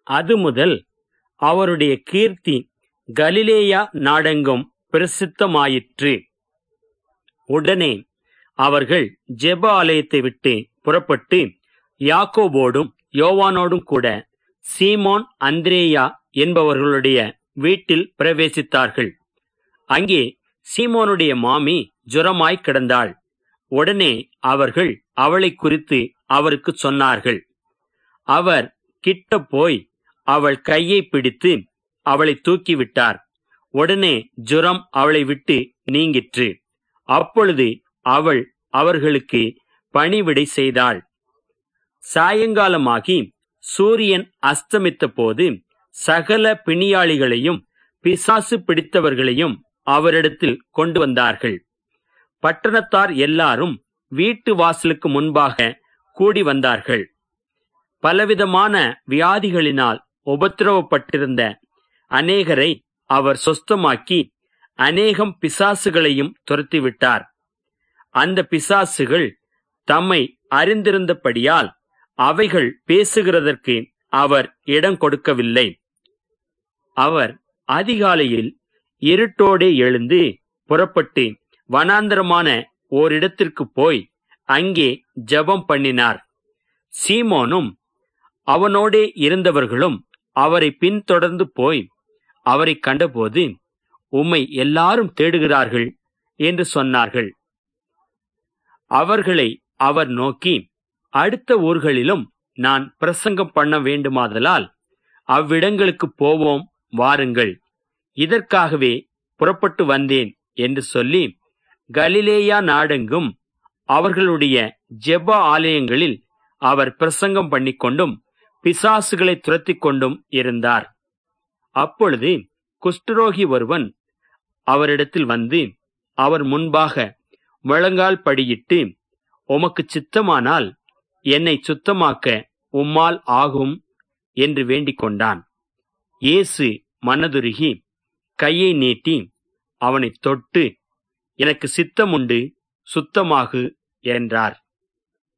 அது முதல் அவருடைய கீர்த்தி கலிலேயா நாடெங்கும் பிரசித்தமாயிற்று உடனே அவர்கள் ஜெப ஆலயத்தை விட்டு புறப்பட்டு யாக்கோபோடும் யோவானோடும் கூட சீமோன் அந்திரேயா என்பவர்களுடைய வீட்டில் பிரவேசித்தார்கள் அங்கே சீமோனுடைய மாமி ஜுரமாய் கிடந்தாள் உடனே அவர்கள் அவளை குறித்து அவருக்கு சொன்னார்கள் அவர் கிட்ட போய் அவள் கையை பிடித்து அவளை தூக்கிவிட்டார் உடனே ஜுரம் அவளை விட்டு நீங்கிற்று அப்பொழுது அவள் அவர்களுக்கு பணிவிடை செய்தாள் சாயங்காலமாகி சூரியன் அஸ்தமித்த போது சகல பிணியாளிகளையும் பிசாசு பிடித்தவர்களையும் அவரிடத்தில் கொண்டு வந்தார்கள் பட்டணத்தார் எல்லாரும் வீட்டு வாசலுக்கு முன்பாக கூடி வந்தார்கள் பலவிதமான வியாதிகளினால் உபத்திரவப்பட்டிருந்த அநேகரை அவர் சொஸ்தமாக்கி அநேகம் பிசாசுகளையும் துரத்திவிட்டார் அந்த பிசாசுகள் தம்மை அறிந்திருந்தபடியால் அவைகள் பேசுகிறதற்கு அவர் இடம் கொடுக்கவில்லை அவர் அதிகாலையில் இருட்டோடே எழுந்து புறப்பட்டு வனாந்தரமான ஓரிடத்திற்கு போய் அங்கே ஜெபம் பண்ணினார் சீமோனும் அவனோடே இருந்தவர்களும் அவரை பின்தொடர்ந்து போய் அவரை கண்டபோது உம்மை எல்லாரும் தேடுகிறார்கள் என்று சொன்னார்கள் அவர்களை அவர் நோக்கி அடுத்த ஊர்களிலும் நான் பிரசங்கம் பண்ண வேண்டுமாதலால் அவ்விடங்களுக்கு போவோம் வாருங்கள் இதற்காகவே புறப்பட்டு வந்தேன் என்று சொல்லி கலிலேயா நாடெங்கும் அவர்களுடைய ஜெப ஆலயங்களில் அவர் பிரசங்கம் பண்ணிக்கொண்டும் பிசாசுகளை துரத்திக் கொண்டும் இருந்தார் அப்பொழுது குஷ்டரோகி ஒருவன் அவரிடத்தில் வந்து அவர் முன்பாக முழங்கால் படியிட்டு உமக்கு சித்தமானால் என்னை சுத்தமாக்க உம்மால் ஆகும் என்று வேண்டிக் கொண்டான் இயேசு மனதுருகி கையை நீட்டி அவனை தொட்டு எனக்கு சித்தமுண்டு சுத்தமாகு என்றார்